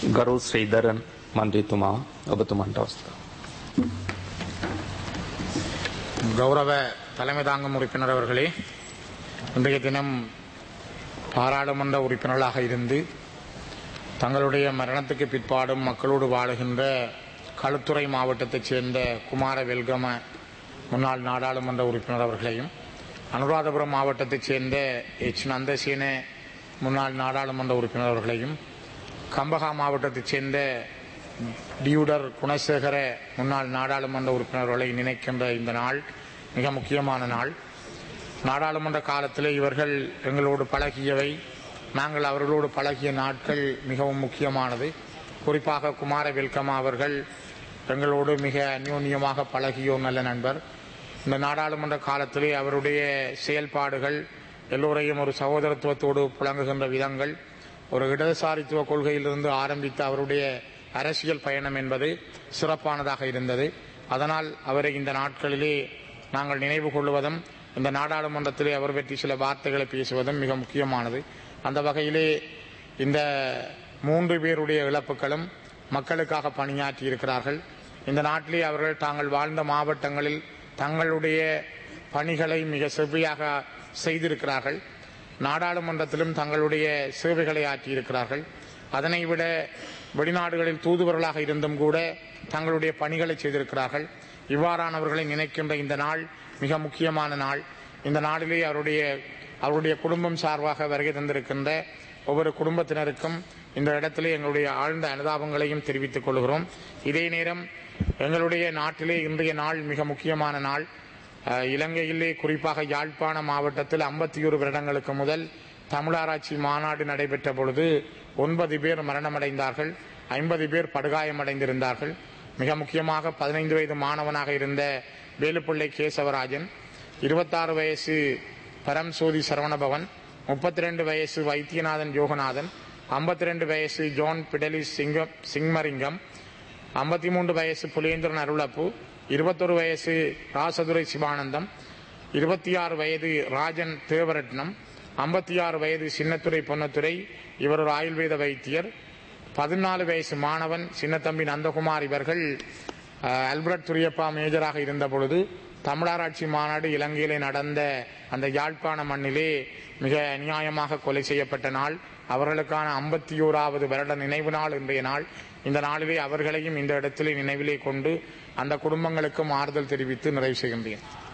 ගරු ශ්‍රීධරන් මන්ත්‍රීතුමා ඔබතුමන්ට අවස්ථාව. கௌரவ தலைமை தாங்கும் உறுப்பினர் அவர்களே இன்றைய தினம் பாராளுமன்ற உறுப்பினர்களாக இருந்து தங்களுடைய மரணத்துக்கு பிற்பாடும் மக்களோடு வாழுகின்ற களுத்துறை மாவட்டத்தைச் சேர்ந்த குமார வெல்கம முன்னாள் நாடாளுமன்ற உறுப்பினர் அவர்களையும் அனுராதபுரம் மாவட்டத்தைச் சேர்ந்த எச் நந்தசேன முன்னாள் நாடாளுமன்ற உறுப்பினர் அவர்களையும் கம்பகா மாவட்டத்தைச் சேர்ந்த டியூடர் குணசேகர முன்னாள் நாடாளுமன்ற உறுப்பினர்களை நினைக்கின்ற இந்த நாள் மிக முக்கியமான நாள் நாடாளுமன்ற காலத்தில் இவர்கள் எங்களோடு பழகியவை நாங்கள் அவர்களோடு பழகிய நாட்கள் மிகவும் முக்கியமானது குறிப்பாக குமார வெல்கமா அவர்கள் எங்களோடு மிக அந்யோன்யமாக பழகிய ஒரு நல்ல நண்பர் இந்த நாடாளுமன்ற காலத்திலே அவருடைய செயல்பாடுகள் எல்லோரையும் ஒரு சகோதரத்துவத்தோடு புழங்குகின்ற விதங்கள் ஒரு இடதுசாரித்துவ கொள்கையிலிருந்து ஆரம்பித்த அவருடைய அரசியல் பயணம் என்பது சிறப்பானதாக இருந்தது அதனால் அவரை இந்த நாட்களிலே நாங்கள் நினைவு கொள்வதும் இந்த நாடாளுமன்றத்திலே அவர் பற்றி சில வார்த்தைகளை பேசுவதும் மிக முக்கியமானது அந்த வகையிலே இந்த மூன்று பேருடைய இழப்புகளும் மக்களுக்காக பணியாற்றி இருக்கிறார்கள் இந்த நாட்டிலே அவர்கள் தாங்கள் வாழ்ந்த மாவட்டங்களில் தங்களுடைய பணிகளை மிக செவ்வையாக செய்திருக்கிறார்கள் நாடாளுமன்றத்திலும் தங்களுடைய சேவைகளை ஆற்றியிருக்கிறார்கள் அதனை விட வெளிநாடுகளில் தூதுவர்களாக இருந்தும் கூட தங்களுடைய பணிகளை செய்திருக்கிறார்கள் இவ்வாறானவர்களை நினைக்கின்ற இந்த நாள் மிக முக்கியமான நாள் இந்த நாளிலே அவருடைய அவருடைய குடும்பம் சார்பாக வருகை தந்திருக்கின்ற ஒவ்வொரு குடும்பத்தினருக்கும் இந்த இடத்திலே எங்களுடைய ஆழ்ந்த அனுதாபங்களையும் தெரிவித்துக் கொள்கிறோம் இதே நேரம் எங்களுடைய நாட்டிலே இன்றைய நாள் மிக முக்கியமான நாள் அஹ், இலங்கையிலே குறிப்பாக யாழ்ப்பாண மாவட்டத்தில் ஐம்பத்தி ஒரு வருடங்களுக்கு முதல் தமிழாராய்ச்சி மாநாடு நடைபெற்ற பொழுது ஒன்பது பேர் மரணமடைந்தார்கள் ஐம்பது பேர் படுகாயமடைந்திருந்தார்கள் மிக முக்கியமாக பதினைந்து வயது மாணவனாக இருந்த வேலுப்பிள்ளை கேசவராஜன் இருபத்தாறு வயசு பரம்சோதி சரவணபவன் முப்பத்தி ரெண்டு வயசு வைத்தியநாதன் யோகநாதன் ஐம்பத்தி ரெண்டு வயசு ஜான் பிடலி சிங்கம் சிங்மரிங்கம் ஐம்பத்தி மூன்று வயசு புலேந்திரன் அருளப்பு இருபத்தொரு வயசு ராசதுரை சிவானந்தம் இருபத்தி ஆறு வயது ராஜன் தேவரட்னம் ஐம்பத்தி ஆறு வயது சின்னத்துரை பொன்னத்துரை இவர் ஒரு ஆயுர்வேத வைத்தியர் பதினாலு வயசு மாணவன் சின்னத்தம்பி நந்தகுமார் இவர்கள் அஹ், அல்பர்ட் துரியப்பா மேஜராக இருந்த பொழுது தமிழராட்சி மாநாடு இலங்கையிலே நடந்த அந்த யாழ்ப்பாண மண்ணிலே மிக அநியாயமாக கொலை செய்யப்பட்ட நாள் அவர்களுக்கான ஐம்பத்தி ஓராவது வருட நினைவு நாள் இன்றைய நாள் இந்த நாளிலே அவர்களையும் இந்த இடத்திலே நினைவிலே கொண்டு அந்த குடும்பங்களுக்கும் ஆறுதல் தெரிவித்து நிறைவு செய்கின்றேன்